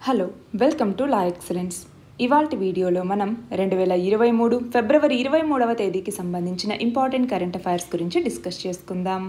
hello welcome to La Excellence ఇవాల్టి వీడియోలో మనం రెండు వేల ఇరవై మూడు ఫిబ్రవరి ఇరవై మూడవ తేదీకి సంబంధించిన ఇంపార్టెంట్ కరెంట్ అఫైర్స్ గురించి డిస్కస్ చేసుకుందాం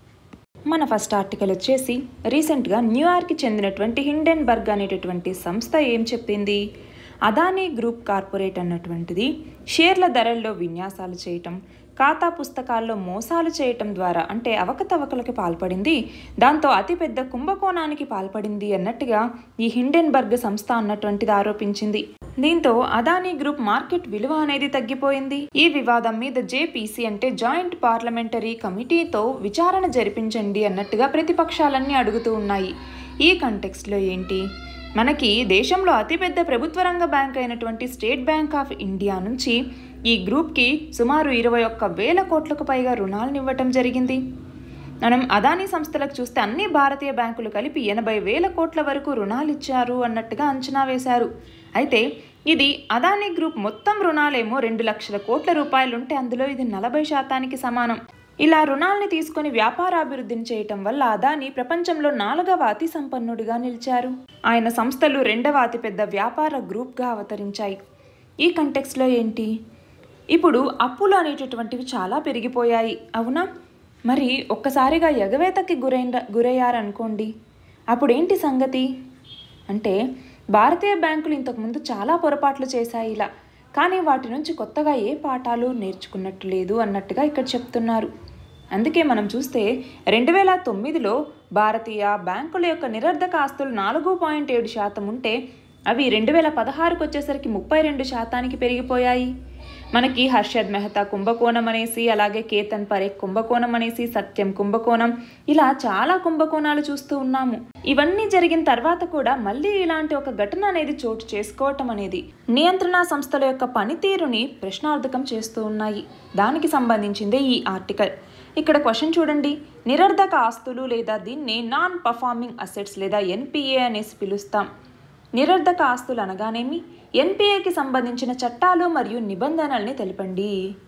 మన ఫస్ట్ ఆర్టికల్ వచ్చేసి రీసెంట్గా న్యూయార్క్కి చెందినటువంటి హిండెన్బర్గ్ అనేటటువంటి సంస్థ ఏం చెప్పింది అదానీ గ్రూప్ కార్పొరేట్ అన్నటువంటిది షేర్ల ధరల్లో విన్యాసాలు చేయటం ఖాతా పుస్తకాల్లో మోసాలు చేయటం ద్వారా అంటే అవకతవకలకి పాల్పడింది దాంతో అతిపెద్ద కుంభకోణానికి పాల్పడింది అన్నట్టుగా ఈ హిండెన్బర్గ్ సంస్థ అన్నటువంటిది ఆరోపించింది దీంతో అదానీ గ్రూప్ మార్కెట్ విలువ అనేది తగ్గిపోయింది ఈ వివాదం మీద జేపీసీ అంటే జాయింట్ పార్లమెంటరీ కమిటీతో విచారణ జరిపించండి అన్నట్టుగా ప్రతిపక్షాలన్నీ అడుగుతూ ఉన్నాయి ఈ కంటెక్స్ట్లో ఏంటి మనకి దేశంలో అతిపెద్ద ప్రభుత్వ రంగ బ్యాంక్ అయినటువంటి స్టేట్ బ్యాంక్ ఆఫ్ ఇండియా నుంచి ఈ గ్రూప్కి సుమారు ఇరవై ఒక్క వేల కోట్లకు పైగా రుణాలను ఇవ్వటం జరిగింది మనం అదానీ సంస్థలకు చూస్తే అన్ని భారతీయ బ్యాంకులు కలిపి ఎనభై వేల కోట్ల వరకు రుణాలు ఇచ్చారు అన్నట్టుగా అంచనా వేశారు అయితే ఇది అదానీ గ్రూప్ మొత్తం రుణాలేమో రెండు లక్షల కోట్ల రూపాయలుంటే అందులో ఇది నలభై శాతానికి సమానం ఇలా రుణాల్ని తీసుకొని వ్యాపారాభివృద్ధిని చేయటం వల్ల అదాని ప్రపంచంలో నాలుగవ అతి సంపన్నుడిగా నిలిచారు ఆయన సంస్థలు రెండవ అతిపెద్ద వ్యాపార గ్రూప్గా అవతరించాయి ఈ కంటెక్స్లో ఏంటి ఇప్పుడు అప్పులు అనేటటువంటివి చాలా పెరిగిపోయాయి అవునా మరి ఒక్కసారిగా ఎగవేతకి గురైన గురయ్యారనుకోండి అప్పుడేంటి సంగతి అంటే భారతీయ బ్యాంకులు ఇంతకుముందు చాలా పొరపాట్లు చేశాయి ఇలా కానీ వాటి నుంచి కొత్తగా ఏ పాఠాలు నేర్చుకున్నట్టు లేదు అన్నట్టుగా ఇక్కడ చెప్తున్నారు అందుకే మనం చూస్తే రెండు వేల తొమ్మిదిలో భారతీయ బ్యాంకుల యొక్క నిరర్ధక ఆస్తులు నాలుగు పాయింట్ ఏడు శాతం ఉంటే అవి రెండు వేల పదహారుకు వచ్చేసరికి ముప్పై రెండు శాతానికి పెరిగిపోయాయి మనకి హర్షద్ మెహతా కుంభకోణం అనేసి అలాగే కేతన్ పరేఖ్ కుంభకోణం అనేసి సత్యం కుంభకోణం ఇలా చాలా కుంభకోణాలు చూస్తూ ఉన్నాము ఇవన్నీ జరిగిన తర్వాత కూడా మళ్ళీ ఇలాంటి ఒక ఘటన అనేది చోటు చేసుకోవటం అనేది నియంత్రణ సంస్థల యొక్క పనితీరుని ప్రశ్నార్థకం చేస్తూ ఉన్నాయి దానికి సంబంధించిందే ఈ ఆర్టికల్ ఇక్కడ క్వశ్చన్ చూడండి నిరర్ధక ఆస్తులు లేదా దీన్ని నాన్ పర్ఫార్మింగ్ అసెట్స్ లేదా ఎన్పిఏ అనేసి పిలుస్తాం నిరర్ధక ఆస్తులు అనగానేమి ఎన్పిఏకి సంబంధించిన చట్టాలు మరియు నిబంధనల్ని తెలపండి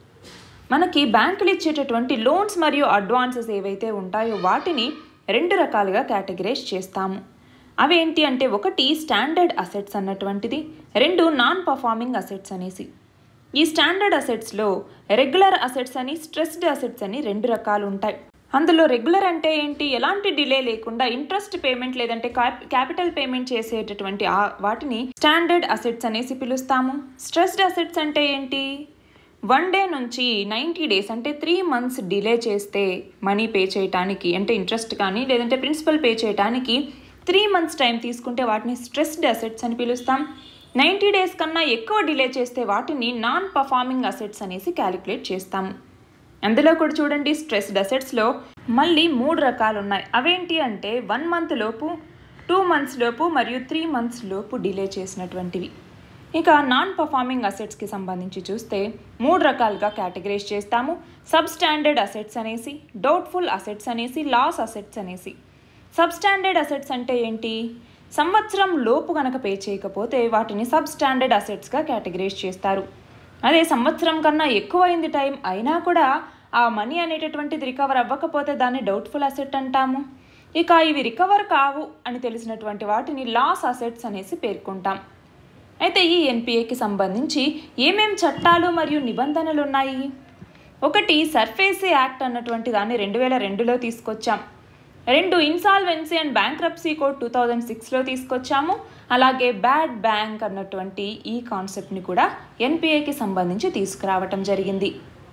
మనకి బ్యాంకులు ఇచ్చేటటువంటి లోన్స్ మరియు అడ్వాన్సెస్ ఏవైతే ఉంటాయో వాటిని రెండు రకాలుగా కేటగిరైజ్ చేస్తాము అవేంటి అంటే ఒకటి స్టాండర్డ్ అసెట్స్ అన్నటువంటిది రెండు నాన్ పర్ఫార్మింగ్ అసెట్స్ అనేసి ఈ స్టాండర్డ్ అసెట్స్లో రెగ్యులర్ అసెట్స్ అని స్ట్రెస్డ్ అసెట్స్ అని రెండు రకాలు ఉంటాయి అందులో రెగ్యులర్ అంటే ఏంటి ఎలాంటి డిలే లేకుండా ఇంట్రెస్ట్ పేమెంట్ లేదంటే క్యాపిటల్ పేమెంట్ చేసేటటువంటి వాటిని స్టాండర్డ్ అసెట్స్ అనేసి పిలుస్తాము స్ట్రెస్డ్ అసెట్స్ అంటే ఏంటి వన్ డే నుంచి నైంటీ డేస్ అంటే త్రీ మంత్స్ డిలే చేస్తే మనీ పే చేయటానికి అంటే ఇంట్రెస్ట్ కానీ లేదంటే ప్రిన్సిపల్ పే చేయడానికి త్రీ మంత్స్ టైం తీసుకుంటే వాటిని స్ట్రెస్డ్ అసెట్స్ అని పిలుస్తాం నైంటీ డేస్ కన్నా ఎక్కువ డిలే చేస్తే వాటిని నాన్ పర్ఫార్మింగ్ అసెట్స్ అనేసి క్యాలిక్యులేట్ చేస్తాము అందులో కూడా చూడండి స్ట్రెస్డ్ అసెట్స్లో మళ్ళీ మూడు రకాలు ఉన్నాయి అవేంటి అంటే వన్ మంత్ లోపు టూ మంత్స్ లోపు మరియు త్రీ మంత్స్ లోపు డిలే చేసినటువంటివి ఇక నాన్ పర్ఫార్మింగ్ అసెట్స్కి సంబంధించి చూస్తే మూడు రకాలుగా కేటగరైజ్ చేస్తాము సబ్ స్టాండర్డ్ అసెట్స్ అనేసి డౌట్ఫుల్ అసెట్స్ అనేసి లాస్ అసెట్స్ అనేసి సబ్ స్టాండర్డ్ అసెట్స్ అంటే ఏంటి సంవత్సరం లోపు గనక పే చేయకపోతే వాటిని సబ్ స్టాండర్డ్ అసెట్స్గా కేటగరైజ్ చేస్తారు అదే సంవత్సరం కన్నా ఎక్కువైంది టైం అయినా కూడా ఆ మనీ అనేటటువంటిది రికవర్ అవ్వకపోతే దాన్ని డౌట్ఫుల్ అసెట్ అంటాము ఇక ఇవి రికవర్ కావు అని తెలిసినటువంటి వాటిని లాస్ అసెట్స్ అనేసి పేర్కొంటాం అయితే ఈ ఎన్పిఏకి సంబంధించి ఏమేం చట్టాలు మరియు నిబంధనలు ఉన్నాయి ఒకటి సర్ఫేసీ యాక్ట్ అన్నటువంటి దాన్ని రెండు వేల రెండులో తీసుకొచ్చాం రెండు insolvency and bankruptcy code two thousand సిక్స్లో తీసుకొచ్చాము అలాగే బ్యాడ్ బ్యాంక్ అన్నటువంటి ఈ కాన్సెప్ట్ని కూడా ఎన్పిఏకి సంబంధించి తీసుకురావటం జరిగింది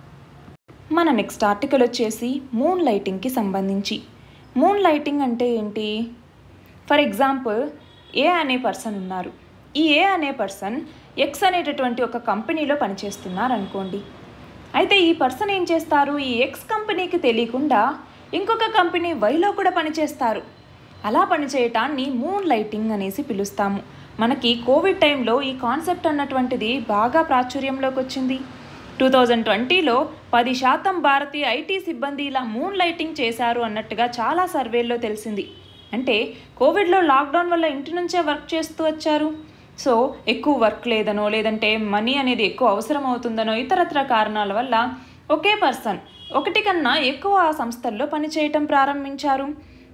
మన నెక్స్ట్ ఆర్టికల్ వచ్చేసి మూన్ లైటింగ్కి సంబంధించి మూన్ లైటింగ్ అంటే ఏంటి ఫర్ ఎగ్జాంపుల్ ఏ అనే పర్సన్ ఉన్నారు ఈ ఏ అనే పర్సన్ ఎక్స్ అనేటటువంటి ఒక కంపెనీలో పనిచేస్తున్నారు అనుకోండి అయితే ఈ పర్సన్ ఏం చేస్తారు ఈ ఎక్స్ కంపెనీకి తెలియకుండా ఇంకొక కంపెనీ వైలో కూడా పనిచేస్తారు అలా పనిచేయటాన్ని మూన్ లైటింగ్ అనేసి పిలుస్తాము మనకి కోవిడ్ టైంలో ఈ కాన్సెప్ట్ అన్నటువంటిది బాగా ప్రాచుర్యంలోకి వచ్చింది టూ థౌజండ్ ట్వంటీలో పది శాతం భారతీయ ఐటీ సిబ్బంది ఇలా మూన్ లైటింగ్ చేశారు అన్నట్టుగా చాలా సర్వేల్లో తెలిసింది అంటే కోవిడ్లో లాక్డౌన్ వల్ల ఇంటి నుంచే వర్క్ చేస్తూ వచ్చారు సో ఎక్కువ వర్క్ లేదనో లేదంటే మనీ అనేది ఎక్కువ అవసరం అవుతుందనో ఇతరత్ర కారణాల వల్ల ఒకే పర్సన్ ఒకటి కన్నా ఎక్కువ సంస్థల్లో పనిచేయటం ప్రారంభించారు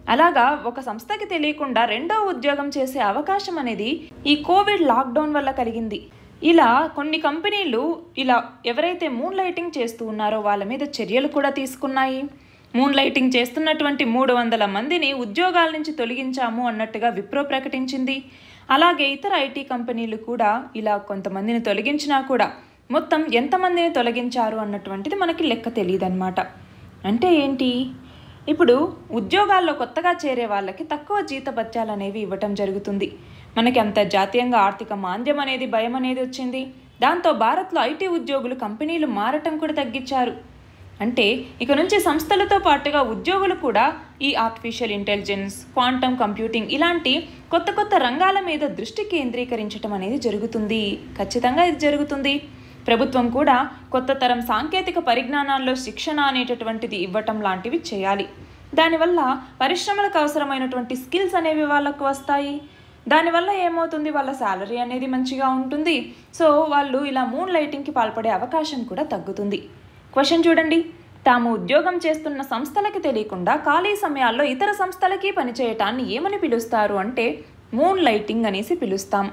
అలాగా ఒక సంస్థకి తెలియకుండా రెండో ఉద్యోగం చేసే అవకాశం అనేది ఈ కోవిడ్ లాక్డౌన్ వల్ల కలిగింది ఇలా కొన్ని కంపెనీలు ఇలా ఎవరైతే మూన్ లైటింగ్ చేస్తూ ఉన్నారో వాళ్ళ మీద చర్యలు కూడా తీసుకున్నాయి మూన్ లైటింగ్ చేస్తున్నటువంటి మూడు వందల మందిని ఉద్యోగాల నుంచి తొలగించాము అన్నట్టుగా విప్రో ప్రకటించింది అలాగే ఇతర ఐటీ కంపెనీలు కూడా ఇలా కొంతమందిని తొలగించినా కూడా మొత్తం ఎంతమందిని తొలగించారు అన్నటువంటిది మనకి లెక్క తెలియదన్నమాట అంటే ఏంటి ఇప్పుడు ఉద్యోగాల్లో కొత్తగా చేరే వాళ్ళకి తక్కువ జీతభత్యాలు అనేవి ఇవ్వటం జరుగుతుంది మనకి అంతర్జాతీయంగా ఆర్థిక మాంద్యం అనేది భయం అనేది వచ్చింది దాంతో భారత్లో ఐటీ ఉద్యోగులు కంపెనీలు మారటం కూడా తగ్గించారు అంటే ఇక నుంచి సంస్థలతో పాటుగా ఉద్యోగులు కూడా ఈ ఆర్టిఫిషియల్ ఇంటెలిజెన్స్ క్వాంటమ్ కంప్యూటింగ్ ఇలాంటి కొత్త కొత్త రంగాల మీద దృష్టి కేంద్రీకరించడం అనేది జరుగుతుంది ఖచ్చితంగా ఇది జరుగుతుంది ప్రభుత్వం కూడా కొత్త తరం సాంకేతిక పరిజ్ఞానాల్లో శిక్షణ అనేటటువంటిది ఇవ్వటం లాంటివి చేయాలి దానివల్ల పరిశ్రమలకు అవసరమైనటువంటి స్కిల్స్ అనేవి వాళ్ళకు వస్తాయి దానివల్ల ఏమవుతుంది వాళ్ళ శాలరీ అనేది మంచిగా ఉంటుంది సో వాళ్ళు ఇలా మూన్ లైటింగ్కి పాల్పడే అవకాశం కూడా తగ్గుతుంది క్వశ్చన్ చూడండి తాము ఉద్యోగం చేస్తున్న సంస్థలకి తెలియకుండా ఖాళీ సమయాల్లో ఇతర సంస్థలకి పనిచేయటాన్ని ఏమని పిలుస్తారు అంటే మూన్ లైటింగ్ అనేసి పిలుస్తాం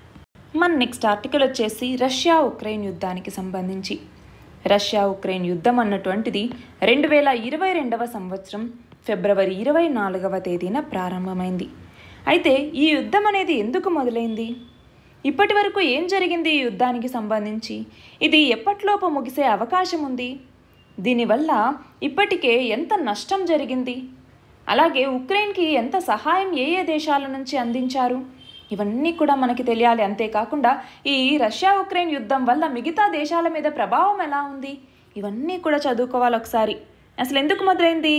మన నెక్స్ట్ ఆర్టికల్ వచ్చేసి రష్యా ఉక్రెయిన్ యుద్ధానికి సంబంధించి రష్యా ఉక్రెయిన్ యుద్ధం అన్నటువంటిది రెండు వేల ఇరవై రెండవ సంవత్సరం ఫిబ్రవరి ఇరవై నాలుగవ తేదీన ప్రారంభమైంది అయితే ఈ యుద్ధం అనేది ఎందుకు మొదలైంది ఇప్పటి వరకు ఏం జరిగింది ఈ యుద్ధానికి సంబంధించి ఇది ఎప్పట్లోపు ముగిసే అవకాశం ఉంది దీనివల్ల ఇప్పటికే ఎంత నష్టం జరిగింది అలాగే ఉక్రెయిన్కి ఎంత సహాయం ఏ ఏ దేశాల నుంచి అందించారు ఇవన్నీ కూడా మనకి తెలియాలి అంతేకాకుండా ఈ రష్యా ఉక్రెయిన్ యుద్ధం వల్ల మిగతా దేశాల మీద ప్రభావం ఎలా ఉంది ఇవన్నీ కూడా చదువుకోవాలి ఒకసారి అసలు ఎందుకు మొదలైంది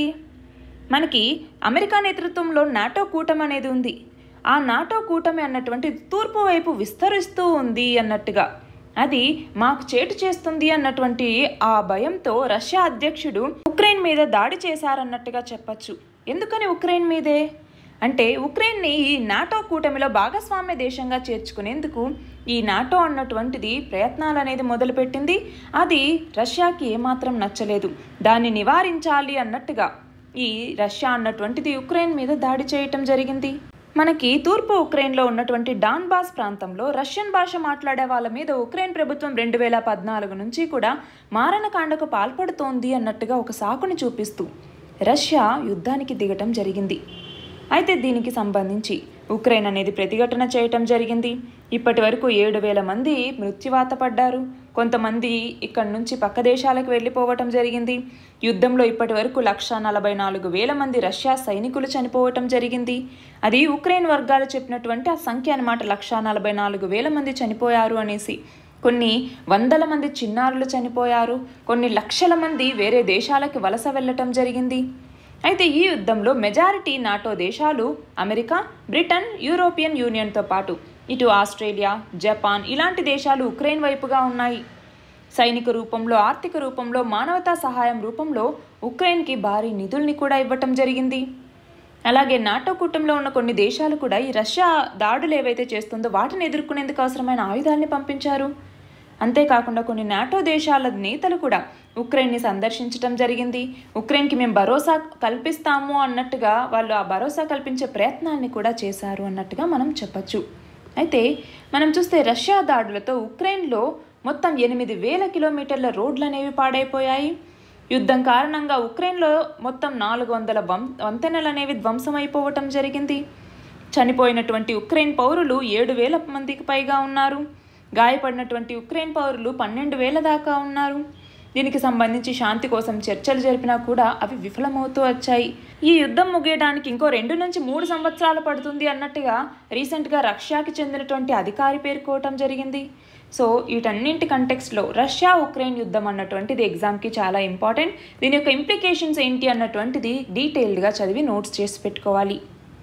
మనకి అమెరికా నేతృత్వంలో నాటో కూటమి అనేది ఉంది ఆ నాటో కూటమి అన్నటువంటి తూర్పు వైపు విస్తరిస్తూ ఉంది అన్నట్టుగా అది మాకు చేటు చేస్తుంది అన్నటువంటి ఆ భయంతో రష్యా అధ్యక్షుడు ఉక్రెయిన్ మీద దాడి చేశారన్నట్టుగా చెప్పచ్చు ఎందుకని ఉక్రెయిన్ మీదే అంటే ఉక్రెయిన్ని ఈ నాటో కూటమిలో భాగస్వామ్య దేశంగా చేర్చుకునేందుకు ఈ నాటో అన్నటువంటిది ప్రయత్నాలు అనేది మొదలుపెట్టింది అది రష్యాకి ఏమాత్రం నచ్చలేదు దాన్ని నివారించాలి అన్నట్టుగా ఈ రష్యా అన్నటువంటిది ఉక్రెయిన్ మీద దాడి చేయటం జరిగింది మనకి తూర్పు ఉక్రెయిన్లో ఉన్నటువంటి డాన్బాస్ ప్రాంతంలో రష్యన్ భాష మాట్లాడే వాళ్ళ మీద ఉక్రెయిన్ ప్రభుత్వం రెండు వేల పద్నాలుగు నుంచి కూడా మారణకాండకు పాల్పడుతోంది అన్నట్టుగా ఒక సాకుని చూపిస్తూ రష్యా యుద్ధానికి దిగటం జరిగింది అయితే దీనికి సంబంధించి ఉక్రెయిన్ అనేది ప్రతిఘటన చేయటం జరిగింది ఇప్పటి వరకు ఏడు వేల మంది మృత్యువాత పడ్డారు కొంతమంది ఇక్కడి నుంచి పక్క దేశాలకు వెళ్ళిపోవటం జరిగింది యుద్ధంలో ఇప్పటి వరకు లక్ష నలభై నాలుగు వేల మంది రష్యా సైనికులు చనిపోవటం జరిగింది అది ఉక్రెయిన్ వర్గాలు చెప్పినటువంటి ఆ సంఖ్య అనమాట లక్ష నలభై నాలుగు వేల మంది చనిపోయారు అనేసి కొన్ని వందల మంది చిన్నారులు చనిపోయారు కొన్ని లక్షల మంది వేరే దేశాలకు వలస వెళ్ళటం జరిగింది అయితే ఈ యుద్ధంలో మెజారిటీ నాటో దేశాలు అమెరికా బ్రిటన్ యూరోపియన్ యూనియన్తో పాటు ఇటు ఆస్ట్రేలియా జపాన్ ఇలాంటి దేశాలు ఉక్రెయిన్ వైపుగా ఉన్నాయి సైనిక రూపంలో ఆర్థిక రూపంలో మానవతా సహాయం రూపంలో ఉక్రెయిన్కి భారీ నిధుల్ని కూడా ఇవ్వటం జరిగింది అలాగే నాటో కూటంలో ఉన్న కొన్ని దేశాలు కూడా ఈ రష్యా దాడులు ఏవైతే చేస్తుందో వాటిని ఎదుర్కొనేందుకు అవసరమైన ఆయుధాలని పంపించారు అంతేకాకుండా కొన్ని నాటో దేశాల నేతలు కూడా ఉక్రెయిన్ని సందర్శించడం జరిగింది ఉక్రెయిన్కి మేము భరోసా కల్పిస్తాము అన్నట్టుగా వాళ్ళు ఆ భరోసా కల్పించే ప్రయత్నాన్ని కూడా చేశారు అన్నట్టుగా మనం చెప్పచ్చు అయితే మనం చూస్తే రష్యా దాడులతో ఉక్రెయిన్లో మొత్తం ఎనిమిది వేల కిలోమీటర్ల రోడ్లు అనేవి పాడైపోయాయి యుద్ధం కారణంగా ఉక్రెయిన్లో మొత్తం నాలుగు వందల వం వంతెనలు అనేవి ధ్వంసమైపోవటం జరిగింది చనిపోయినటువంటి ఉక్రెయిన్ పౌరులు ఏడు వేల మందికి పైగా ఉన్నారు గాయపడినటువంటి ఉక్రెయిన్ పౌరులు పన్నెండు వేల దాకా ఉన్నారు దీనికి సంబంధించి శాంతి కోసం చర్చలు జరిపినా కూడా అవి విఫలమవుతూ వచ్చాయి ఈ యుద్ధం ముగియడానికి ఇంకో రెండు నుంచి మూడు సంవత్సరాలు పడుతుంది అన్నట్టుగా రీసెంట్గా రష్యాకి చెందినటువంటి అధికారి పేర్కోవటం జరిగింది సో వీటన్నింటి కంటెక్స్లో రష్యా ఉక్రెయిన్ యుద్ధం అన్నటువంటిది ఎగ్జామ్కి చాలా ఇంపార్టెంట్ దీని యొక్క ఇంప్లికేషన్స్ ఏంటి అన్నటువంటిది డీటెయిల్డ్గా చదివి నోట్స్ చేసి పెట్టుకోవాలి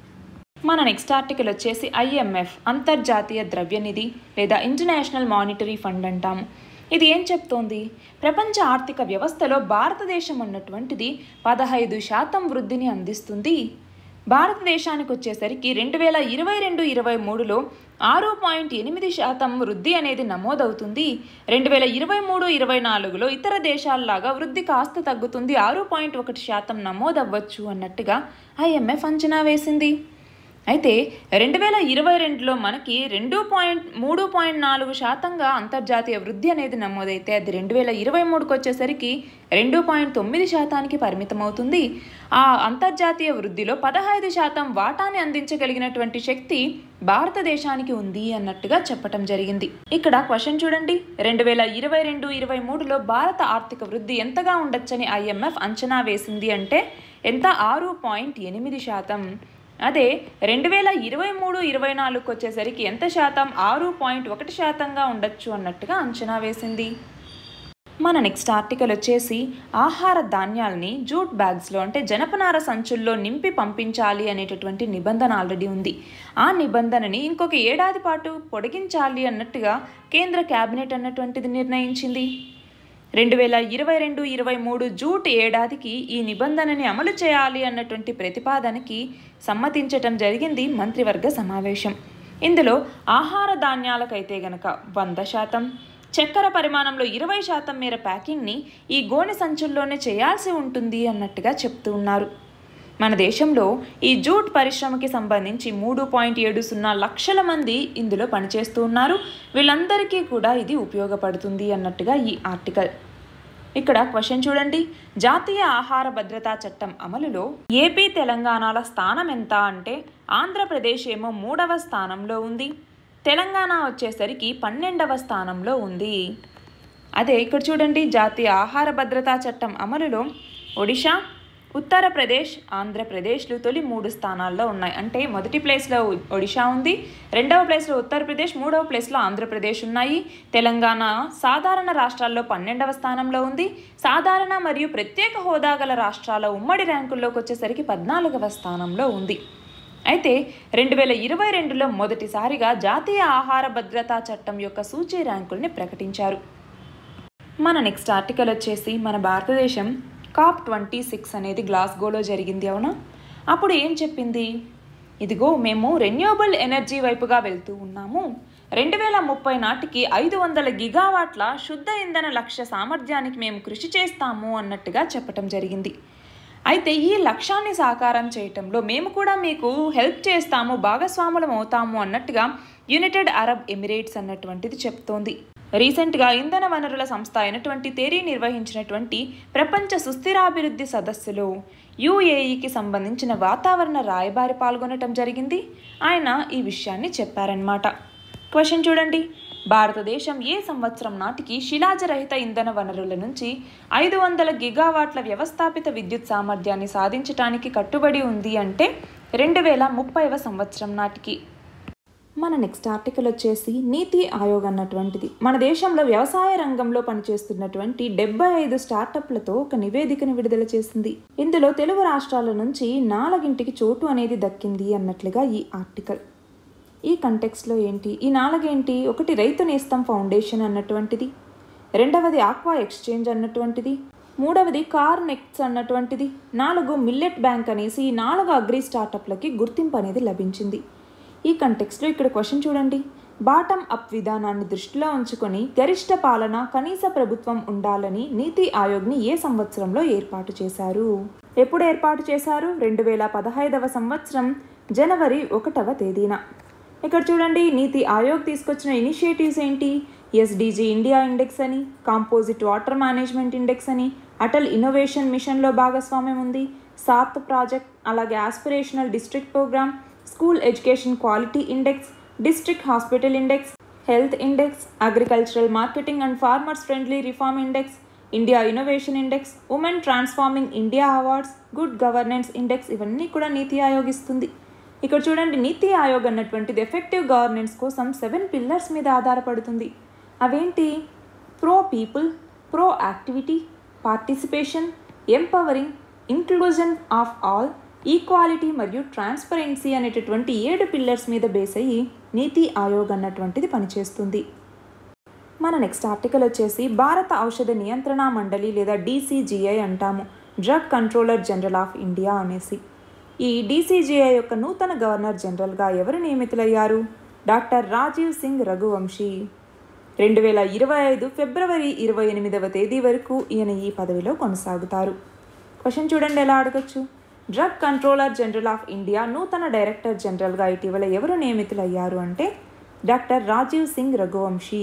మన నెక్స్ట్ ఆర్టికల్ వచ్చేసి ఐఎంఎఫ్ అంతర్జాతీయ ద్రవ్యనిధి లేదా ఇంటర్నేషనల్ మానిటరీ ఫండ్ అంటాము ఇది ఏం చెప్తోంది ప్రపంచ ఆర్థిక వ్యవస్థలో భారతదేశం అన్నటువంటిది పదహైదు శాతం వృద్ధిని అందిస్తుంది భారతదేశానికి వచ్చేసరికి రెండు వేల ఇరవై రెండు ఇరవై మూడులో ఆరు పాయింట్ ఎనిమిది శాతం వృద్ధి అనేది నమోదవుతుంది రెండు వేల ఇరవై మూడు ఇరవై నాలుగులో ఇతర దేశాల్లాగా వృద్ధి కాస్త తగ్గుతుంది ఆరు పాయింట్ ఒకటి శాతం నమోదవ్వచ్చు అన్నట్టుగా ఐఎంఎఫ్ అంచనా వేసింది అయితే రెండు వేల ఇరవై రెండులో మనకి రెండు పాయింట్ మూడు పాయింట్ నాలుగు శాతంగా అంతర్జాతీయ వృద్ధి అనేది నమోదైతే అది రెండు వేల ఇరవై మూడుకి వచ్చేసరికి రెండు పాయింట్ తొమ్మిది శాతానికి పరిమితమవుతుంది ఆ అంతర్జాతీయ వృద్ధిలో పదహైదు శాతం వాటాని అందించగలిగినటువంటి శక్తి భారతదేశానికి ఉంది అన్నట్టుగా చెప్పటం జరిగింది ఇక్కడ క్వశ్చన్ చూడండి రెండు వేల ఇరవై రెండు ఇరవై మూడులో భారత ఆర్థిక వృద్ధి ఎంతగా ఉండొచ్చని ఐఎంఎఫ్ అంచనా వేసింది అంటే ఎంత ఆరు పాయింట్ ఎనిమిది శాతం అదే రెండు వేల ఇరవై మూడు ఇరవై నాలుగుకి వచ్చేసరికి ఎంత శాతం ఆరు పాయింట్ ఒకటి శాతంగా ఉండొచ్చు అన్నట్టుగా అంచనా వేసింది మన నెక్స్ట్ ఆర్టికల్ వచ్చేసి ఆహార ధాన్యాలని జూట్ బ్యాగ్స్లో అంటే జనపనార సంచుల్లో నింపి పంపించాలి అనేటటువంటి నిబంధన ఆల్రెడీ ఉంది ఆ నిబంధనని ఇంకొక ఏడాది పాటు పొడిగించాలి అన్నట్టుగా కేంద్ర కేబినెట్ అన్నటువంటిది నిర్ణయించింది రెండు వేల ఇరవై రెండు ఇరవై మూడు జూట్ ఏడాదికి ఈ నిబంధనని అమలు చేయాలి అన్నటువంటి ప్రతిపాదనకి సమ్మతించటం జరిగింది మంత్రివర్గ సమావేశం ఇందులో ఆహార ధాన్యాలకైతే గనక వంద శాతం చక్కెర పరిమాణంలో ఇరవై శాతం మేర ప్యాకింగ్ని ఈ గోనె సంచుల్లోనే చేయాల్సి ఉంటుంది అన్నట్టుగా చెప్తూ ఉన్నారు మన దేశంలో ఈ జూట్ పరిశ్రమకి సంబంధించి మూడు పాయింట్ ఏడు సున్నా లక్షల మంది ఇందులో పనిచేస్తూ ఉన్నారు వీళ్ళందరికీ కూడా ఇది ఉపయోగపడుతుంది అన్నట్టుగా ఈ ఆర్టికల్ ఇక్కడ క్వశ్చన్ చూడండి జాతీయ ఆహార భద్రతా చట్టం అమలులో ఏపీ తెలంగాణల స్థానం ఎంత అంటే ఆంధ్రప్రదేశ్ ఏమో మూడవ స్థానంలో ఉంది తెలంగాణ వచ్చేసరికి పన్నెండవ స్థానంలో ఉంది అదే ఇక్కడ చూడండి జాతీయ ఆహార భద్రతా చట్టం అమలులో ఒడిషా ఉత్తరప్రదేశ్ ఆంధ్రప్రదేశ్లు తొలి మూడు స్థానాల్లో ఉన్నాయి అంటే మొదటి ప్లేస్లో ఒడిషా ఉంది రెండవ ప్లేస్లో ఉత్తరప్రదేశ్ మూడవ ప్లేస్లో ఆంధ్రప్రదేశ్ ఉన్నాయి తెలంగాణ సాధారణ రాష్ట్రాల్లో పన్నెండవ స్థానంలో ఉంది సాధారణ మరియు ప్రత్యేక హోదా గల రాష్ట్రాల ఉమ్మడి ర్యాంకుల్లోకి వచ్చేసరికి పద్నాలుగవ స్థానంలో ఉంది అయితే రెండు వేల ఇరవై రెండులో మొదటిసారిగా జాతీయ ఆహార భద్రతా చట్టం యొక్క సూచీ ర్యాంకుల్ని ప్రకటించారు మన నెక్స్ట్ ఆర్టికల్ వచ్చేసి మన భారతదేశం కాప్ ట్వంటీ సిక్స్ అనేది గ్లాస్గోలో జరిగింది అవునా అప్పుడు ఏం చెప్పింది ఇదిగో మేము రెన్యూవబుల్ ఎనర్జీ వైపుగా వెళ్తూ ఉన్నాము రెండు వేల ముప్పై నాటికి ఐదు వందల గిగావాట్ల శుద్ధ ఇంధన లక్ష్య సామర్థ్యానికి మేము కృషి చేస్తాము అన్నట్టుగా చెప్పటం జరిగింది అయితే ఈ లక్ష్యాన్ని సాకారం చేయటంలో మేము కూడా మీకు హెల్ప్ చేస్తాము భాగస్వాములం అవుతాము అన్నట్టుగా యునైటెడ్ అరబ్ ఎమిరేట్స్ అన్నటువంటిది చెప్తోంది రీసెంట్గా ఇంధన వనరుల సంస్థ అయినటువంటి తేరీ నిర్వహించినటువంటి ప్రపంచ సుస్థిరాభివృద్ధి సదస్సులో యుఏఈకి సంబంధించిన వాతావరణ రాయబారి పాల్గొనటం జరిగింది ఆయన ఈ విషయాన్ని చెప్పారనమాట క్వశ్చన్ చూడండి భారతదేశం ఏ సంవత్సరం నాటికి శిలాజరహిత ఇంధన వనరుల నుంచి ఐదు వందల గిగావాట్ల వ్యవస్థాపిత విద్యుత్ సామర్థ్యాన్ని సాధించటానికి కట్టుబడి ఉంది అంటే రెండు వేల ముప్పైవ సంవత్సరం నాటికి మన నెక్స్ట్ ఆర్టికల్ వచ్చేసి నీతి ఆయోగ్ అన్నటువంటిది మన దేశంలో వ్యవసాయ రంగంలో పనిచేస్తున్నటువంటి డెబ్బై ఐదు స్టార్టప్లతో ఒక నివేదికను విడుదల చేసింది ఇందులో తెలుగు రాష్ట్రాల నుంచి నాలుగింటికి చోటు అనేది దక్కింది అన్నట్లుగా ఈ ఆర్టికల్ ఈ కంటెక్స్లో ఏంటి ఈ నాలుగేంటి ఒకటి రైతు నేస్తం ఫౌండేషన్ అన్నటువంటిది రెండవది ఆక్వా ఎక్స్చేంజ్ అన్నటువంటిది మూడవది కార్ నెక్ట్స్ అన్నటువంటిది నాలుగు మిల్లెట్ బ్యాంక్ అనేసి ఈ నాలుగు అగ్రి స్టార్టప్లకి గుర్తింపు అనేది లభించింది ఈ కంటెక్స్లో ఇక్కడ క్వశ్చన్ చూడండి బాటమ్ అప్ విధానాన్ని దృష్టిలో ఉంచుకొని గరిష్ట పాలన కనీస ప్రభుత్వం ఉండాలని నీతి ఆయోగ్ని ఏ సంవత్సరంలో ఏర్పాటు చేశారు ఎప్పుడు ఏర్పాటు చేశారు రెండు వేల పదహైదవ సంవత్సరం జనవరి ఒకటవ తేదీన ఇక్కడ చూడండి నీతి ఆయోగ్ తీసుకొచ్చిన ఇనిషియేటివ్స్ ఏంటి ఎస్డిజి ఇండియా ఇండెక్స్ అని కాంపోజిట్ వాటర్ మేనేజ్మెంట్ ఇండెక్స్ అని అటల్ ఇన్నోవేషన్ మిషన్లో భాగస్వామ్యం ఉంది సాత్ ప్రాజెక్ట్ అలాగే aspirational district programme school education quality index district hospital index health index agricultural marketing and farmers friendly reform index India innovation index women transforming India awards good governance index ఇవన్నీ కూడా నీతి ఆయోగ్ ఇస్తుంది ఇక్కడ చూడండి నీతి ఆయోగ్ అన్నటువంటిది effective governance కోసం seven pillars మీద ఆధారపడుతుంది అవేంటి pro people pro activity participation empowering inclusion of all equality మరియు ట్రాన్స్పరెన్సీ అనేటటువంటి ఏడు పిల్లర్స్ మీద బేస్ అయ్యి నీతి ఆయోగ్ అన్నటువంటిది పనిచేస్తుంది మన నెక్స్ట్ ఆర్టికల్ వచ్చేసి భారత ఔషధ నియంత్రణ మండలి లేదా డీసీజీఐ అంటాము drug controller general of India అనేసి ఈ డీసీజీఐ యొక్క నూతన గవర్నర్ జనరల్గా ఎవరు నియమితులయ్యారు డాక్టర్ రాజీవ్ సింగ్ రఘువంశీ రెండు వేల ఇరవై ఐదు ఫిబ్రవరి ఇరవై ఎనిమిదవ తేదీ వరకు ఈయన ఈ పదవిలో కొనసాగుతారు క్వశ్చన్ చూడండి ఎలా అడగచ్చు drug controller general of India నూతన డైరెక్టర్ జనరల్గా ఇటీవల ఎవరు నియమితులయ్యారు అంటే డాక్టర్ రాజీవ్ సింగ్ రఘువంశీ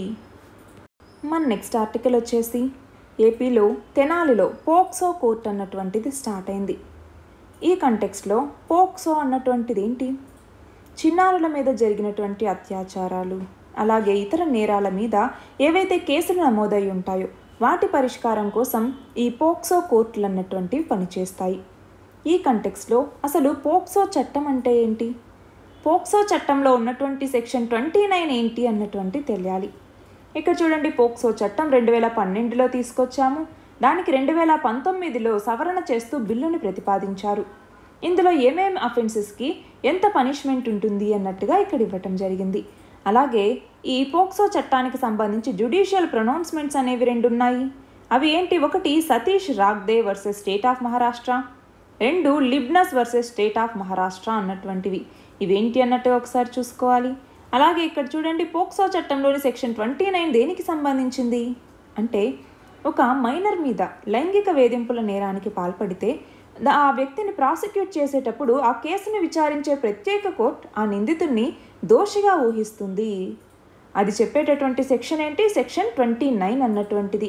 మన నెక్స్ట్ ఆర్టికల్ వచ్చేసి ఏపీలో తెనాలిలో పోక్సో కోర్ట్ అన్నటువంటిది స్టార్ట్ అయింది ఈ కంటెక్స్లో పోక్సో అన్నటువంటిది ఏంటి చిన్నారుల మీద జరిగినటువంటి అత్యాచారాలు అలాగే ఇతర నేరాల మీద ఏవైతే కేసులు నమోదై ఉంటాయో వాటి పరిష్కారం కోసం ఈ పోక్సో కోర్టులు అన్నటువంటివి పనిచేస్తాయి ఈ కంటెక్స్లో అసలు పోక్సో చట్టం అంటే ఏంటి పోక్సో చట్టంలో ఉన్నటువంటి సెక్షన్ ట్వంటీ నైన్ ఏంటి అన్నటువంటి తెలియాలి ఇక్కడ చూడండి పోక్సో చట్టం రెండు వేల పన్నెండులో తీసుకొచ్చాము దానికి రెండు వేల పంతొమ్మిదిలో సవరణ చేస్తూ బిల్లుని ప్రతిపాదించారు ఇందులో ఏమేమి అఫెన్సెస్కి ఎంత పనిష్మెంట్ ఉంటుంది అన్నట్టుగా ఇక్కడ ఇవ్వటం జరిగింది అలాగే ఈ పోక్సో చట్టానికి సంబంధించి జుడిషియల్ ప్రొనౌన్స్మెంట్స్ అనేవి రెండు ఉన్నాయి అవి ఏంటి ఒకటి Satish Ragde versus state of Maharashtra రెండు Libnus versus state of Maharashtra అన్నటువంటివి ఇవేంటి అన్నట్టుగా ఒకసారి చూసుకోవాలి అలాగే ఇక్కడ చూడండి పోక్సో చట్టంలోని సెక్షన్ ట్వంటీ నైన్ దేనికి సంబంధించింది అంటే ఒక మైనర్ మీద లైంగిక వేధింపుల నేరానికి పాల్పడితే ద- ఆ వ్యక్తిని ప్రాసిక్యూట్ చేసేటప్పుడు ఆ కేసును విచారించే ప్రత్యేక కోర్టు ఆ నిందితుడిని దోషిగా ఊహిస్తుంది అది చెప్పేటటువంటి సెక్షన్ ఏంటి సెక్షన్ ట్వంటీ నైన్ అన్నటువంటిది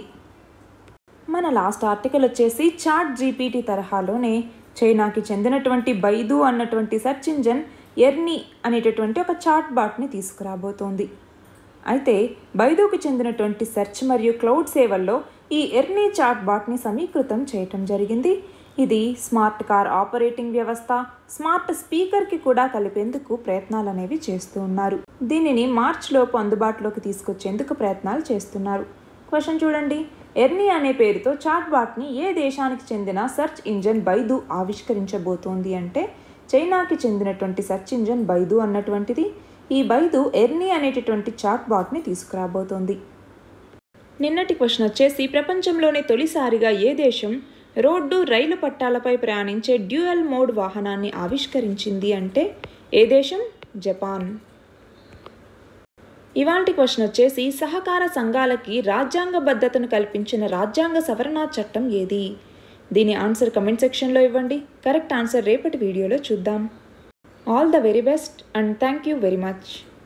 మన లాస్ట్ ఆర్టికల్ వచ్చేసి చాట్ జీపీటీ తరహాలోనే చైనాకి చెందినటువంటి బైదు అన్నటువంటి సెర్చ్ ఇంజన్ ఎర్నీ అనేటటువంటి ఒక చాట్ బాట్ని తీసుకురాబోతోంది అయితే బైదూకి చెందినటువంటి సెర్చ్ మరియు క్లౌడ్ సేవల్లో ఈ ఎర్నీ చాట్ బాట్ని సమీకృతం చేయటం జరిగింది ఇది స్మార్ట్ కార్ ఆపరేటింగ్ వ్యవస్థ స్మార్ట్ స్పీకర్కి కూడా కలిపేందుకు ప్రయత్నాలు అనేవి చేస్తూ ఉన్నారు దీనిని మార్చ్లోపు అందుబాటులోకి తీసుకొచ్చేందుకు ప్రయత్నాలు చేస్తున్నారు క్వశ్చన్ చూడండి ఎర్నీ అనే పేరుతో చాట్ బాట్ని ఏ దేశానికి చెందిన సెర్చ్ ఇంజన్ బైదు ఆవిష్కరించబోతోంది అంటే చైనాకి చెందినటువంటి సెర్చ్ ఇంజన్ బైదు అన్నటువంటిది ఈ బైదు ఎర్నీ అనేటటువంటి చాట్ బాట్ని తీసుకురాబోతోంది నిన్నటి క్వశ్చన్ వచ్చేసి ప్రపంచంలోనే తొలిసారిగా ఏ దేశం రోడ్డు రైలు పట్టాలపై ప్రయాణించే డ్యూయల్ మోడ్ వాహనాన్ని ఆవిష్కరించింది అంటే ఏ దేశం జపాన్ ఇవాల్టి క్వశ్చన్ వచ్చేసి సహకార సంఘాలకి రాజ్యాంగబద్ధతను కల్పించిన రాజ్యాంగ సవరణ చట్టం ఏది దీని ఆన్సర్ కమెంట్ సెక్షన్లో ఇవ్వండి కరెక్ట్ ఆన్సర్ రేపటి వీడియోలో చూద్దాం all the very best and thank you very much